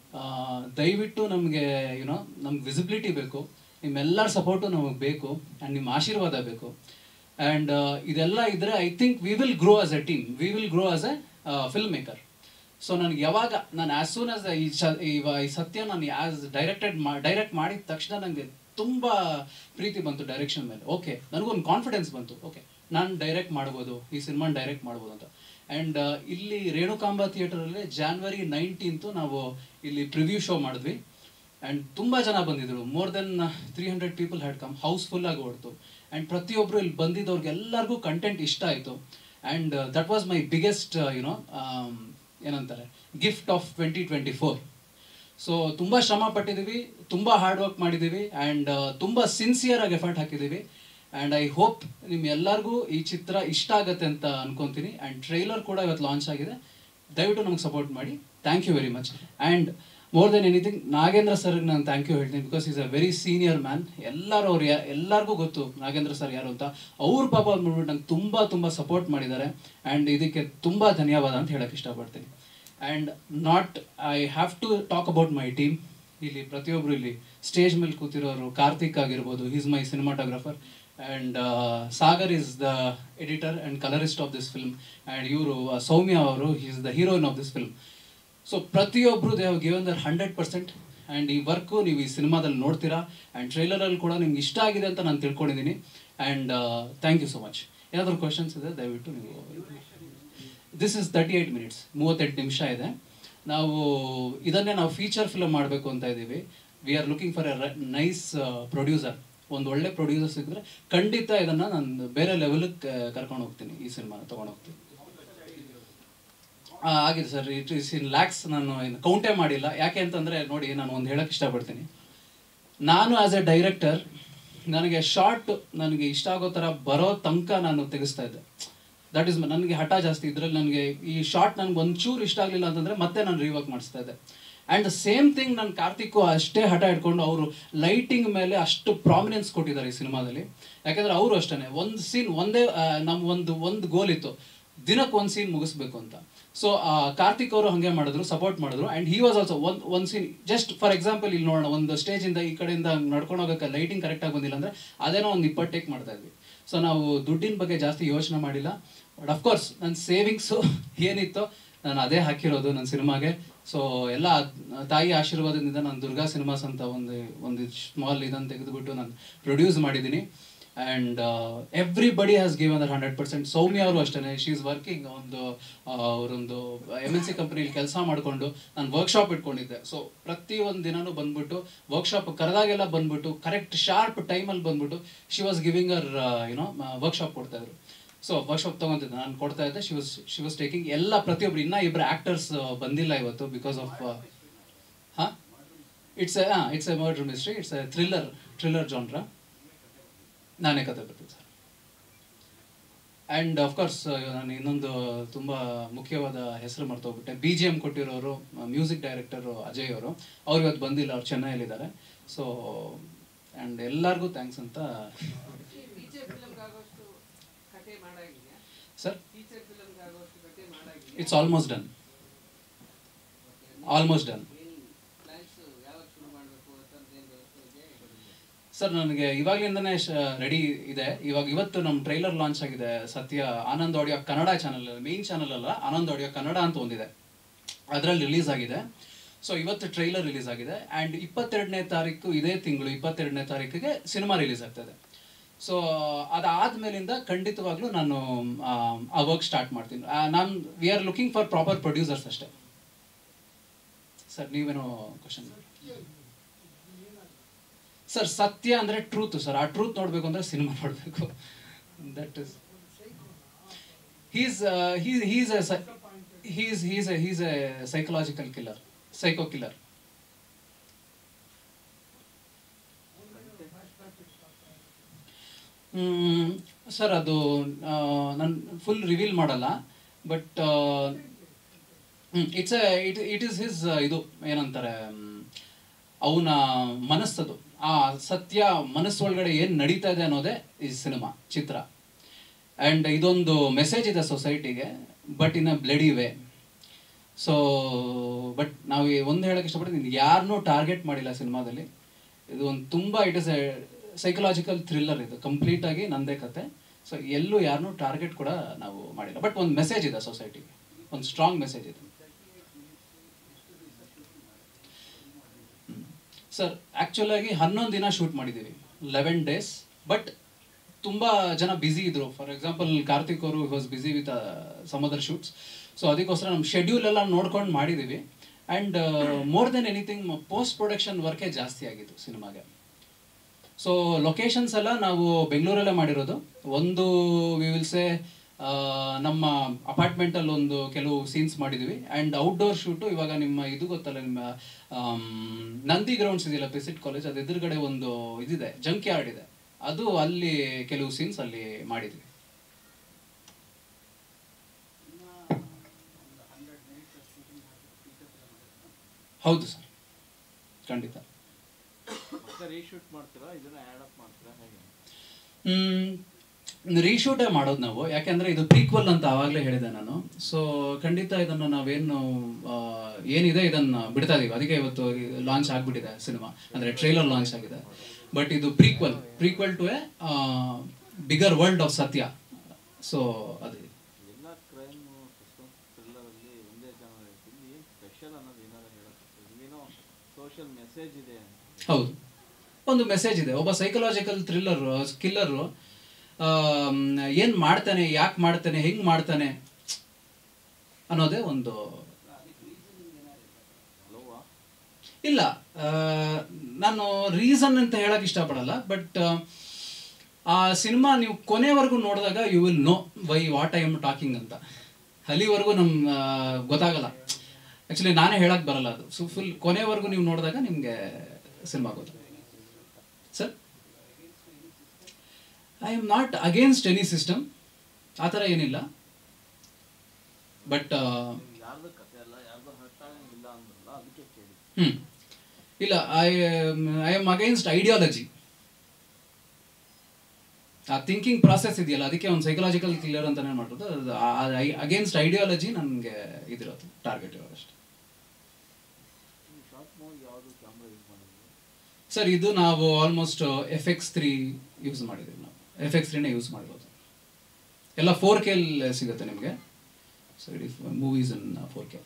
Speaker 2: ದಯವಿಟ್ಟು ನಮಗೆ ಯುನೋ ನಮ್ಗೆ ವಿಸಿಬಿಲಿಟಿ ಬೇಕು ನಿಮ್ಮೆಲ್ಲರ ಸಪೋರ್ಟು ನಮಗೆ ಬೇಕು ಆ್ಯಂಡ್ ನಿಮ್ಮ ಆಶೀರ್ವಾದ ಬೇಕು ಆ್ಯಂಡ್ ಇದೆಲ್ಲ ಇದ್ರೆ I think we will grow as a team we will grow as a film maker so ನನಗೆ ಯಾವಾಗ ನಾನು ಆ್ಯಸ್ ಸೂನ್ ಆಸ್ ಈ ಶ ಇವ ಈ ಸತ್ಯ ನಾನು ಆಸ್ ಡೈರೆಕ್ಟೆಡ್ ಮಾ ಡೈರೆಕ್ಟ್ ಮಾಡಿದ ತಕ್ಷಣ ನನಗೆ ತುಂಬ ಪ್ರೀತಿ ಬಂತು ಡೈರೆಕ್ಷನ್ ಮೇಲೆ ಓಕೆ ನನಗೊಂದು ಕಾನ್ಫಿಡೆನ್ಸ್ ಬಂತು ಓಕೆ ನಾನು ಡೈರೆಕ್ಟ್ ಮಾಡ್ಬೋದು ಈ ಸಿನಿಮಾನ ಡೈರೆಕ್ಟ್ ಮಾಡ್ಬೋದು ಅಂತ ಆ್ಯಂಡ್ ಇಲ್ಲಿ ರೇಣುಕಾಂಬ ಥಿಯೇಟರಲ್ಲಿ ಜಾನ್ವರಿ ನೈನ್ಟೀನ್ತು ನಾವು ಇಲ್ಲಿ ಪ್ರಿವ್ಯೂ ಶೋ ಮಾಡಿದ್ವಿ ಆ್ಯಂಡ್ ತುಂಬ ಜನ ಬಂದಿದ್ರು more then three hundred people had come housefull ಆಗಿ ಓಡ್ತು ಆ್ಯಂಡ್ ಪ್ರತಿಯೊಬ್ಬರು ಇಲ್ಲಿ ಬಂದಿದ್ದವ್ರಿಗೆ ಎಲ್ಲರಿಗೂ ಕಂಟೆಂಟ್ ಇಷ್ಟ ಆಯಿತು and that was my biggest you know ಏನಂತಾರೆ gift of twenty twenty four so ತುಂಬ ಶ್ರಮ ಪಟ್ಟಿದ್ದೀವಿ ತುಂಬ ಹಾರ್ಡ್ ವರ್ಕ್ ಮಾಡಿದ್ದೀವಿ ಆ್ಯಂಡ್ ತುಂಬ ಸಿನ್ಸಿಯರ್ ಆಗಿ ಎಫರ್ಟ್ ಹಾಕಿದ್ದೀವಿ ಆ್ಯಂಡ್ ಐ ಹೋಪ್ ನಿಮ್ ಎಲ್ಲರಿಗೂ ಈ ಚಿತ್ರ ಇಷ್ಟ ಆಗತ್ತೆ ಅಂತ ಅನ್ಕೊಂತೀನಿ ಆ್ಯಂಡ್ ಟ್ರೈಲರ್ ಕೂಡ ಇವತ್ತು ಲಾಂಚ್ ಆಗಿದೆ ದಯವಿಟ್ಟು ನಮ್ಗೆ ಸಪೋರ್ಟ್ ಮಾಡಿ thank you very much and more then anything Nagendra ಸರ್ಗೆ ನಾನು ಥ್ಯಾಂಕ್ ಯು ಹೇಳ್ತೀನಿ because is a very senior man ಎಲ್ಲರೂ ಅವ್ರು ಯಾ ಎಲ್ಲರಿಗೂ ಗೊತ್ತು ನಾಗೇಂದ್ರ ಸರ್ ಯಾರು ಅಂತ ಅವ್ರ ಪಾಪ ಬಂದ್ಬಿಟ್ಟು ನಂಗೆ ತುಂಬ ತುಂಬ ಸಪೋರ್ಟ್ ಮಾಡಿದ್ದಾರೆ ಆ್ಯಂಡ್ ಇದಕ್ಕೆ ತುಂಬ ಧನ್ಯವಾದ ಅಂತ ಹೇಳಕ್ಕೆ ಇಷ್ಟಪಡ್ತೀನಿ and not I have to talk about my team ಇಲ್ಲಿ ಪ್ರತಿಯೊಬ್ಬರು ಇಲ್ಲಿ ಸ್ಟೇಜ್ ಮೇಲೆ ಕೂತಿರೋರು ಕಾರ್ತಿಕ್ ಆಗಿರ್ಬೋದು is my cinematographer and Sagar is the editor and colourist of this film and ಇವರು ಸೌಮ್ಯ ಅವರು is the heroine of this film so ಪ್ರತಿಯೊಬ್ಬರು they have given their hundred percent and ಈ ವರ್ಕು ನೀವು ಈ ಸಿನಿಮಾದಲ್ಲಿ ನೋಡ್ತೀರಾ ಆ್ಯಂಡ್ ಟ್ರೈಲರಲ್ಲಿ ಕೂಡ ನಿಮ್ಗೆ ಇಷ್ಟ ಆಗಿದೆ ಅಂತ ನಾನು ತಿಳ್ಕೊಂಡಿದ್ದೀನಿ and thank you so much ಏನಾದರೂ ಕ್ವಶನ್ಸ್ ಇದೆ ದಯವಿಟ್ಟು ನೀವು this is thirty eight minutes ಮೂವತ್ತೆಂಟು ನಿಮಿಷ ಇದೆ ನಾವು ಇದನ್ನೇ ನಾವು ಫೀಚರ್ ಫಿಲಮ್ ಮಾಡಬೇಕು ಅಂತ ಇದ್ದೀವಿ we are looking for a nice producer ಒಂದು ಒಳ್ಳೆ ಪ್ರೊಡ್ಯೂಸರ್ ಸಿಕ್ಕಿದ್ರೆ ಖಂಡಿತ ಇದನ್ನು ನಾನು ಬೇರೆ ಲೆವೆಲಿಗೆ ಕರ್ಕೊಂಡು ಹೋಗ್ತೀನಿ ಈ ಸಿನಿಮಾನ ತೊಗೊಂಡು ಹೋಗ್ತೀನಿ ಆ, ಆಗಿದೆ sir it is in lakhs ನಾನು ಕೌಂಟೇ ಮಾಡಿಲ್ಲ ಯಾಕೆ ಅಂತಂದರೆ ನೋಡಿ ನಾನು ಒಂದು ಹೇಳಕ್ಕೆ ಇಷ್ಟಪಡ್ತೀನಿ ನಾನು ಆ್ಯಸ್ ಎ ಡೈರೆಕ್ಟರ್ ನನಗೆ ಶಾರ್ಟ್ ನನಗೆ ಇಷ್ಟ ಆಗೋ ಥರ ಬರೋ ತನಕ ನಾನು ತೆಗೆಸ್ತಾ ಇದ್ದೆ ದಟ್ ಈಸ್ ನನಗೆ ಹಠ ಜಾಸ್ತಿ ಇದ್ರಲ್ಲಿ ನನಗೆ ಈ ಶಾರ್ಟ್ ನನಗೆ ಒಂಚೂರು ಇಷ್ಟ ಆಗಲಿಲ್ಲ ಅಂತಂದರೆ ಮತ್ತೆ ನಾನು ರಿವರ್ಕ್ ಮಾಡಿಸ್ತಾ ಇದ್ದೆ ಆ್ಯಂಡ್ ದ ಸೇಮ್ ಥಿಂಗ್ ನನ್ನ ಕಾರ್ತಿಕ್ಕು ಅಷ್ಟೇ ಹಠ ಇಟ್ಕೊಂಡು ಅವರು ಲೈಟಿಂಗ್ ಮೇಲೆ ಅಷ್ಟು ಪ್ರಾಮಿನೆನ್ಸ್ ಕೊಟ್ಟಿದ್ದಾರೆ ಈ ಸಿನಿಮಾದಲ್ಲಿ ಯಾಕಂದರೆ ಅವರು ಅಷ್ಟೇ ಒಂದು ಸೀನ್ ಒಂದೇ ನಮ್ಮ ಒಂದು ಒಂದು ಗೋಲ್ ಇತ್ತು ದಿನಕ್ಕೆ ಒಂದು ಸೀನ್ ಮುಗಿಸ್ಬೇಕು ಅಂತ ಸೊ ಕಾರ್ತಿಕ್ ಅವರು ಹಾಗೆ ಮಾಡಿದ್ರು ಸಪೋರ್ಟ್ ಮಾಡಿದ್ರು ಆ್ಯಂಡ್ ಹಿ ವಾಸ್ ಆಲ್ಸೋ ಒಂದು ಒಂದು ಸೀನ್ ಜಸ್ಟ್ ಫಾರ್ ಎಕ್ಸಾಂಪಲ್ ಇಲ್ಲಿ ನೋಡೋಣ ಒಂದು ಸ್ಟೇಜಿಂದ ಈ ಕಡೆಯಿಂದ ನಡ್ಕೊಂಡು ಹೋಗೋಕ್ಕೆ ಲೈಟಿಂಗ್ ಕರೆಕ್ಟಾಗಿ ಬಂದಿಲ್ಲ ಅಂದರೆ ಅದೇನೋ ಒಂದು ಇಪ್ಪತ್ತು ಟೇಕ್ ಮಾಡ್ತಾ ಇದ್ವಿ ಸೊ ನಾವು ದುಡ್ಡಿನ ಬಗ್ಗೆ ಜಾಸ್ತಿ ಯೋಚನೆ ಮಾಡಿಲ್ಲ ಬಟ್ ಅಫ್ಕೋರ್ಸ್ ನನ್ನ ಸೇವಿಂಗ್ಸು ಏನಿತ್ತೋ ನಾನು ಅದೇ ಹಾಕಿರೋದು ನನ್ನ ಸಿನಿಮಾಗೆ ಸೊ ಎಲ್ಲ ತಾಯಿ ಆಶೀರ್ವಾದದಿಂದ ನಾನು ದುರ್ಗಾ ಸಿನಿಮಾಸ್ ಅಂತ ಒಂದು ಒಂದು ಸ್ಮಾಲ್ ಇದನ್ನು ತೆಗೆದುಬಿಟ್ಟು ನಾನು ಪ್ರೊಡ್ಯೂಸ್ ಮಾಡಿದ್ದೀನಿ and everybody has given their hundred percent Soumya ಅವರು ಅಷ್ಟೇ ಶಿ ಈಸ್ ವರ್ಕಿಂಗ್ ಒಂದು ಆ, ಅವರೊಂದು ಎಮ್ ಎನ್ ಸಿ ಕಂಪ್ನಿಲಿ ಕೆಲಸ ಮಾಡಿಕೊಂಡು ನಾನು ವರ್ಕ್ಶಾಪ್ ಇಟ್ಕೊಂಡಿದ್ದೆ ಸೊ ಪ್ರತಿ ಒಂದು ದಿನನೂ ಬಂದ್ಬಿಟ್ಟು ವರ್ಕ್ಶಾಪ್ ಕರೆದಾಗೆಲ್ಲ ಬಂದ್ಬಿಟ್ಟು ಕರೆಕ್ಟ್ ಶಾರ್ಪ್ ಟೈಮಲ್ಲಿ ಬಂದ್ಬಿಟ್ಟು she was giving uh you know workshop ಕೊಡ್ತಾ ಇದ್ರು ಸೊ ವರ್ಕ್ಶಾಪ್ ತೊಗೊಂತಿದ್ದೆ ನಾನು ಕೊಡ್ತಾ ಇದ್ದೆ she was she was taking ಎಲ್ಲ ಪ್ರತಿಯೊಬ್ರು ಇನ್ನೂ ಇಬ್ಬರು ಆ್ಯಕ್ಟರ್ಸ್ ಬಂದಿಲ್ಲ ಇವತ್ತು ಬಿಕಾಸ್ ಆಫ್ ಹಾಂ ಇಟ್ಸ್ ಎ ಹಾಂ it's a murder mystery it's a thriller thriller genre ನಾನೇ ಕತೆ ಬರ್ತೀನಿ ಸರ್ ಆ್ಯಂಡ್ ಅಫ್ಕೋರ್ಸ್ ನಾನು ಇನ್ನೊಂದು ತುಂಬ ಮುಖ್ಯವಾದ ಹೆಸರು ಮರ್ತೋಗ್ಬಿಟ್ಟೆ ಬಿ ಜಿ ಎಮ್ ಕೊಟ್ಟಿರೋರು ಮ್ಯೂಸಿಕ್ ಡೈರೆಕ್ಟರು ಅಜಯ್ ಅವರು ಅವ್ರು ಇವತ್ತು ಬಂದಿಲ್ಲ ಅವ್ರು ಚೆನ್ನೈಯಲ್ಲಿದ್ದಾರೆ ಸೊ ಆ್ಯಂಡ್ ಎಲ್ಲರಿಗೂ ಥ್ಯಾಂಕ್ಸ್ ಅಂತ
Speaker 3: ಟೀಚರ್ ಫಿಲಮ್ಗಾಗೋಷ್ಟು ಕತೆ ಮಾಡಾಗಿದೆಯಾ
Speaker 2: ಸರ್
Speaker 3: ಟೀಚರ್ ಫಿಲಮ್ಗಾಗೋಷ್ಟು ಕತೆ ಮಾಡಾಗಿದೆಯಾ
Speaker 2: it's almost done almost done
Speaker 3: ಏನು ಪ್ಲಾನ್ಸ್ ಯಾವಾಗ ಶುರು ಮಾಡಬೇಕು ಅಂತ ಏನು ವ್ಯವಸ್ಥೆ ಇದೆ
Speaker 2: ಸರ್ ನನಗೆ ಇವಾಗಲಿಂದನೇ ರೆಡಿ ಇದೆ ಇವಾಗ ಇವತ್ತು ನಮ್ಮ ಟ್ರೈಲರ್ ಲಾಂಚ್ ಆಗಿದೆ Satya Anand audio Kannada channel main channel ಅಲ್ಲ ಆನಂದ್ ಆಡಿಯೋ ಕನ್ನಡ ಅಂತ ಒಂದಿದೆ ಅದರಲ್ಲಿ ರಿಲೀಸ್ ಆಗಿದೆ ಸೊ ಇವತ್ತು ಟ್ರೈಲರ್ ರಿಲೀಸ್ ಆಗಿದೆ ಆ್ಯಂಡ್ ಇಪ್ಪತ್ತೆರಡನೇ ತಾರೀಕು ಇದೇ ತಿಂಗಳು ಇಪ್ಪತ್ತೆರಡನೇ ತಾರೀಕಿಗೆ ಸಿನಿಮಾ ರಿಲೀಸ್ ಆಗ್ತದೆ ಸೊ ಅದಾದ್ಮೇಲಿಂದ ಖಂಡಿತವಾಗ್ಲೂ ನಾನು ಆ, ಆ ವರ್ಕ್ ಸ್ಟಾರ್ಟ್ ಮಾಡ್ತೀನಿ ನಾನು we are looking for proper producers ಅಷ್ಟೇ ಸರ್ ನೀವೇನೋ ಕ್ವಶನ್ ಸರ್ ಸತ್ಯ ಅಂದ್ರೆ ಟ್ರೂತ್ ಸರ್ ಆ ಟ್ರೂತ್ ನೋಡ್ಬೇಕು ಅಂದ್ರೆ ಸಿನಿಮಾ ನೋಡ್ಬೇಕು that is he's he's he's he's he's a psychological killer psycho killer sir ಅದು ನಾನು ಫುಲ್ ರಿವೀಲ್ ಮಾಡಲ್ಲ but it's it it is his ಇದು ಏನಂತಾರೆ ಅವನ ಮನಸ್ಸದು ಆ ಸತ್ಯ ಮನಸ್ಸೊಳಗಡೆ ಏನು ನಡೀತಾ ಇದೆ ಅನ್ನೋದೇ ಈ ಸಿನಿಮಾ ಚಿತ್ರ ಆ್ಯಂಡ್ ಇದೊಂದು ಮೆಸೇಜ್ ಇದೆ ಸೊಸೈಟಿಗೆ but in a bloody way so but ನಾವು ಒಂದು ಹೇಳಕ್ಕೆ ಇಷ್ಟಪಡ್ತೀನಿ ಯಾರನ್ನೂ ಟಾರ್ಗೆಟ್ ಮಾಡಿಲ್ಲ ಸಿನಿಮಾದಲ್ಲಿ ಇದು ಒಂದು ತುಂಬ it is a psychological thriller ಇದು ಕಂಪ್ಲೀಟ್ ಆಗಿ ನಂದೇ ಕತೆ ಸೊ ಎಲ್ಲೂ ಯಾರನ್ನೂ ಟಾರ್ಗೆಟ್ ಕೂಡ ನಾವು ಮಾಡಿಲ್ಲ ಬಟ್ ಒಂದು ಮೆಸೇಜ್ ಇದೆ ಸೊಸೈಟಿಗೆ ಒಂದು ಸ್ಟ್ರಾಂಗ್ ಮೆಸೇಜ್ ಇದೆ ಸರ್ ಆ್ಯಕ್ಚುಲ್ ಆಗಿ ಹನ್ನೊಂದು ದಿನ ಶೂಟ್ ಮಾಡಿದ್ದೀವಿ ಲೆವೆನ್ ಡೇಸ್ ಬಟ್ ತುಂಬ ಜನ ಬ್ಯುಸಿ ಇದ್ರು ಫಾರ್ ಎಕ್ಸಾಂಪಲ್ ಕಾರ್ತಿಕ್ ಅವರು was busy with some other shoots so ಅದಕ್ಕೋಸ್ಕರ ನಮ್ಮ ಶೆಡ್ಯೂಲ್ ಎಲ್ಲ ನೋಡ್ಕೊಂಡು ಮಾಡಿದ್ದೀವಿ and more then anything post production ವರ್ಕೇ ಜಾಸ್ತಿ ಆಗಿತ್ತು ಸಿನಿಮಾಗೆ ಸೊ ಲೊಕೇಶನ್ಸ್ ಎಲ್ಲ ನಾವು ಬೆಂಗಳೂರಲ್ಲೇ ಮಾಡಿರೋದು ಒಂದು ವಿ ವಿಲ್ ಸೇ ನಮ್ಮ ಅಪಾರ್ಟ್ಮೆಂಟಲ್ಲಿ ಒಂದು ಕೆಲವು ಸೀನ್ಸ್ ಮಾಡಿದ್ವಿ ಆ್ಯಂಡ್ ಔಟ್ಡೋರ್ ಶೂಟು ಇವಾಗ ನಿಮ್ಮ ಇದು ಗೊತ್ತಲ್ಲ ನಿಮ್ಮ ಆಮ್, ನಂದಿ ಗ್ರೌಂಡ್ಸ್ ಇದೆಯಲ್ಲ ಪೆಸಿಟ್ ಕಾಲೇಜ್ ಅದು ಎದುರುಗಡೆ ಒಂದು ಇದಿದೆ ಜಂಕ್ ಯಾರ್ಡ್ ಇದೆ ಅದು ಅಲ್ಲಿ ಕೆಲವು ಸೀನ್ಸ್ ಅಲ್ಲಿ ಮಾಡಿದ್ವಿ ಹೌದು ಸರ್ ಖಂಡಿತ
Speaker 4: ಮತ್ತೆ ರೀಶೂಟ್ ಮಾಡ್ತೀರಾ ಇದನ್ನ ಆ್ಯಡ್ ಅಪ್ ಮಾಡ್ತೀರಾ ಹೇಗೆ
Speaker 2: ರೀಶೂಟೇ ಮಾಡೋದು ನಾವು ಯಾಕೆಂದ್ರೆ ಇದು ಪ್ರೀಕ್ವಲ್ ಅಂತ ಆವಾಗಲೇ ಹೇಳಿದೆ ನಾನು ಸೊ ಖಂಡಿತ ಇದನ್ನು ನಾವೇನು ಆ, ಏನಿದೆ ಇದನ್ನ ಬಿಡ್ತಾ ಇದೀವಿ ಅದಕ್ಕೆ ಇವತ್ತು ಲಾಂಚ್ ಆಗ್ಬಿಟ್ಟಿದೆ ಸಿನಿಮಾ ಅಂದ್ರೆ ಟ್ರೈಲರ್ ಲಾಂಚ್ ಆಗಿದೆ ಬಟ್ ಇದು prequel prequel to a bigger world of Satya so ಅದು
Speaker 4: ಎಲ್ಲ ಕ್ರೈಮ್ ಸಸ್ಪೆನ್ಸ್ ಥ್ರಿಲ್ಲರಲ್ಲಿ ಒಂದೇ ಜನ ಇಲ್ಲಿ ಏನು ಸ್ಪೆಷಲ್ ಅನ್ನೋದು ಏನಾದ್ರು ಹೇಳಕ್ಕೆ ಏನೋ ಸೋಷಿಯಲ್ ಮೆಸೇಜ್ ಇದೆ ಅಂತ
Speaker 2: ಹೌದು ಒಂದು ಮೆಸೇಜ್ ಇದೆ ಒಬ್ಬ ಸೈಕಲಾಜಿಕಲ್ ಥ್ರಿಲ್ಲರ್ ಕಿಲ್ಲರು ಏನು ಮಾಡ್ತಾನೆ ಯಾಕೆ ಮಾಡ್ತಾನೆ ಹೆಂಗೆ ಮಾಡ್ತಾನೆ ಅನ್ನೋದೇ ಒಂದು
Speaker 4: ಅಲ್ವಾ
Speaker 2: ಇಲ್ಲ ಆ, ನಾನು ರೀಸನ್ ಅಂತ ಹೇಳಕ್ ಇಷ್ಟಪಡಲ್ಲ ಬಟ್ ಆ ಸಿನಿಮಾ ನೀವು ಕೊನೆವರೆಗೂ ನೋಡಿದಾಗ you will know why what I am talking ಅಂತ ಅಲ್ಲಿವರೆಗೂ ನಮ್ ಆ, ಗೊತ್ತಾಗಲ್ಲ ಆ್ಯಕ್ಚುಲಿ ನಾನೇ ಹೇಳಕ್ ಬರಲ್ಲ ಅದು ಸೊ ಫುಲ್ ಕೊನೆವರೆಗೂ ನೀವು ನೋಡಿದಾಗ ನಿಮಗೆ ಸಿನಿಮಾ ಗೊತ್ತು sir I am not against any system ಆ ಥರ ಏನಿಲ್ಲ ಬಟ್
Speaker 4: ಯಾರ್ದು ಕತೆ ಅಲ್ಲ ಯಾರ್ದು ಹರ್ಟ್ ಆಗಂಗಿಲ್ಲ ಅಂದ್ರಲ್ಲ ಅದಕ್ಕೆ ಕೇಳಿ
Speaker 2: ಹ್ಮ್ ಇಲ್ಲ I I am against ideology ah thinking process ಇದೆಯಲ್ಲ ಅದಕ್ಕೆ ಒಂದು ಸೈಕಲಾಜಿಕಲ್ ಕ್ಲಿಯರ್ ಅಂತಾನೆ ಮಾಡೋದು ಅಗೇನ್ಸ್ಟ್ ಐಡಿಯಾಲಜಿ ನನಗೆ ಇದಿರೋದು ಟಾರ್ಗೆಟ್ ಇರೋದು ಅಷ್ಟೇ
Speaker 4: ಶಾರ್ಟ್ ಮೂವಿ ಯಾವುದು ಕ್ಯಾಮ್ರಾ ಯೂಸ್ ಮಾಡಿದ್ವಿ
Speaker 2: ಸರ್ ಇದು ನಾವು almost F X three use ಮಾಡಿದ್ದೀವಿ ನಾವು ಎಫ್ ಎಕ್ಸ್ ತ್ರೀನೇ ಯೂಸ್ ಮಾಡಿರೋದು ಎಲ್ಲ ಫೋರ್ ಕೆಲ್ ಸಿಗುತ್ತೆ ನಿಮಗೆ ಸೊ ಇಡೀ ಮೂವೀಸ್ ಇನ್ ಫೋರ್ ಕೆ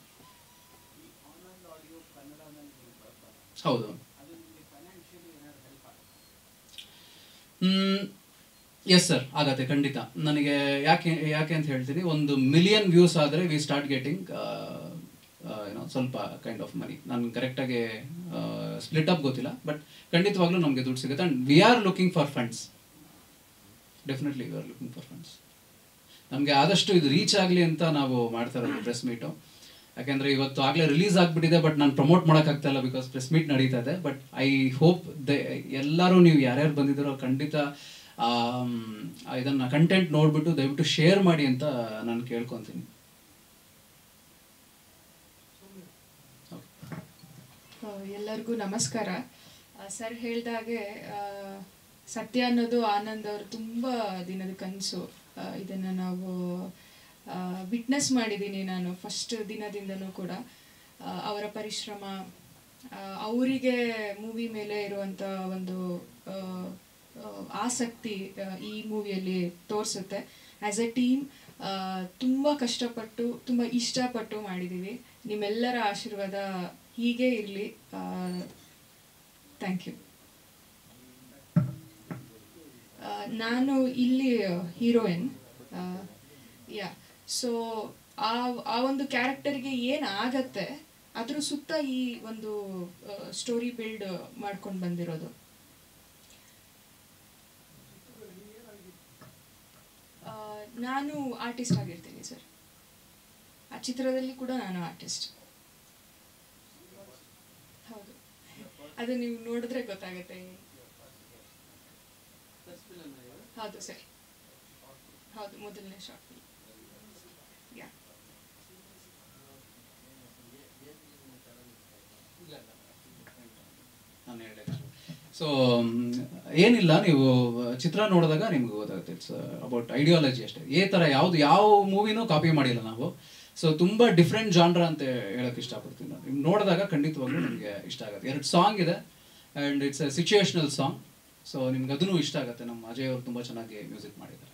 Speaker 2: ಹೌದು ಹ್ಮ್, ಎಸ್ ಸರ್ ಆಗತ್ತೆ ಖಂಡಿತ ನನಗೆ ಯಾಕೆ ಯಾಕೆ ಅಂತ ಹೇಳ್ತೀನಿ ಒಂದು ಮಿಲಿಯನ್ ವ್ಯೂಸ್ ಆದರೆ ವಿ ಸ್ಟಾರ್ಟ್ ಗೆಟಿಂಗ್ ಏನೋ ಸ್ವಲ್ಪ ಕೈಂಡ್ ಆಫ್ ಮನಿ ನಾನು ಕರೆಕ್ಟಾಗಿ ಸ್ಪ್ಲಿಟ್ ಅಪ್ ಗೊತ್ತಿಲ್ಲ ಬಟ್ ಖಂಡಿತವಾಗ್ಲೂ ನಮಗೆ ದುಡ್ಡು ಸಿಗುತ್ತೆ and we are looking for funds definitely we are looking for funds ನಮಗೆ ಆದಷ್ಟು ಇದು ರೀಚ್ ಆಗಲಿ ಅಂತ ನಾವು ಮಾಡ್ತಾ ಇರೋದು ಪ್ರೆಸ್ ಮೀಟು ಯಾಕೆಂದರೆ ಇವತ್ತು ಆಗಲೇ ರಿಲೀಸ್ ಆಗಿಬಿಟ್ಟಿದೆ ಬಟ್ ನಾನು ಪ್ರಮೋಟ್ ಮಾಡೋಕ್ಕಾಗ್ತಾ ಇಲ್ಲ ಬಿಕಾಸ್ ಪ್ರೆಸ್ ಮೀಟ್ ನಡೀತಾ ಇದೆ ಬಟ್ ಐ ಹೋಪ್ ದೆ ಎಲ್ಲರೂ ನೀವು ಯಾರ್ಯಾರು ಬಂದಿದ್ದೀರೋ ಖಂಡಿತ ಆಮ್, ಇದನ್ನ ಕಂಟೆಂಟ್ ನೋಡ್ಬಿಟ್ಟು ದಯವಿಟ್ಟು ಶೇರ್ ಮಾಡಿ ಅಂತ ನಾನು ಕೇಳ್ಕೊತೀನಿ
Speaker 5: ಆ, ಎಲ್ಲರಿಗೂ ನಮಸ್ಕಾರ ಸರ್ ಹೇಳ್ದಾಗೆ ಆ, ಸತ್ಯ ಅನ್ನೋದು ಆನಂದ್ ಅವರು ತುಂಬ ದಿನದ ಕನಸು ಇದನ್ನು ನಾವು ವಿಟ್ನೆಸ್ ಮಾಡಿದ್ದೀನಿ ನಾನು ಫಸ್ಟ್ ದಿನದಿಂದನೂ ಕೂಡ ಆ, ಅವರ ಪರಿಶ್ರಮ ಆ, ಅವರಿಗೆ ಮೂವಿ ಮೇಲೆ ಇರುವಂಥ ಒಂದು ಆ, ಆ, ಆಸಕ್ತಿ ಆ, ಈ ಮೂವಿಯಲ್ಲಿ ತೋರಿಸುತ್ತೆ ಆ್ಯಸ್ ಎ ಟೀಮ್ ತುಂಬ ಕಷ್ಟಪಟ್ಟು ತುಂಬ ಇಷ್ಟಪಟ್ಟು ಮಾಡಿದ್ದೀವಿ ನಿಮ್ಮೆಲ್ಲರ ಆಶೀರ್ವಾದ ಹೀಗೆ ಇರಲಿ ಥ್ಯಾಂಕ್ ಯು ನಾನು ಇಲ್ಲಿ ಹೀರೋಯಿನ್ ಯಾ ಸೊ ಆ ಆ ಒಂದು ಕ್ಯಾರೆಕ್ಟರ್ಗೆ ಏನು ಆಗತ್ತೆ ಅದ್ರ ಸುತ್ತ ಈ ಒಂದು ಸ್ಟೋರಿ ಬಿಲ್ಡ್ ಮಾಡ್ಕೊಂಡು ಬಂದಿರೋದು ಆ, ನಾನು ಆರ್ಟಿಸ್ಟ್ ಆಗಿರ್ತೀನಿ ಸರ್ ಆ ಚಿತ್ರದಲ್ಲಿ ಕೂಡ ನಾನು ಆರ್ಟಿಸ್ಟ್ ಹೌದು ಅದು ನೀವು ನೋಡಿದ್ರೆ ಗೊತ್ತಾಗುತ್ತೆ
Speaker 3: ಫಸ್ಟ್ ಫಿಲಮ್
Speaker 5: ಹೌದು ಸರ್ ಹೌದು ಮೊದಲನೇ ಶಾರ್ಟ್ ಯಾ
Speaker 2: ನಾನು ಹೇಳಿದೆ ಸೊ ಏನಿಲ್ಲ ನೀವು ಚಿತ್ರ ನೋಡಿದಾಗ ನಿಮ್ಗೆ ಗೊತ್ತಾಗುತ್ತೆ ಇಟ್ಸ್ ಅಬೌಟ್ ಐಡಿಯಾಲಜಿ ಅಷ್ಟೇ ಈ ಥರ ಯಾವುದು ಯಾವ ಮೂವಿನೂ ಕಾಪಿ ಮಾಡಿಲ್ಲ ನಾವು ಸೊ ತುಂಬ ಡಿಫ್ರೆಂಟ್ ಜಾನ್ರ ಅಂತ ಹೇಳಕ್ ಇಷ್ಟಪಡ್ತೀನಿ ನಾನು ನಿಮ್ಗೆ ನೋಡಿದಾಗ ಖಂಡಿತವಾಗ್ಲೂ ನಿಮಗೆ ಇಷ್ಟ ಆಗುತ್ತೆ ಎರಡು ಸಾಂಗ್ ಇದೆ and it's a situational song so ನಿಮ್ಗೆ ಅದನ್ನು ಇಷ್ಟ ಆಗುತ್ತೆ ನಮ್ಮ ಅಜಯ್ ಅವರು ತುಂಬ ಚೆನ್ನಾಗಿ ಮ್ಯೂಸಿಕ್ ಮಾಡಿದ್ದಾರೆ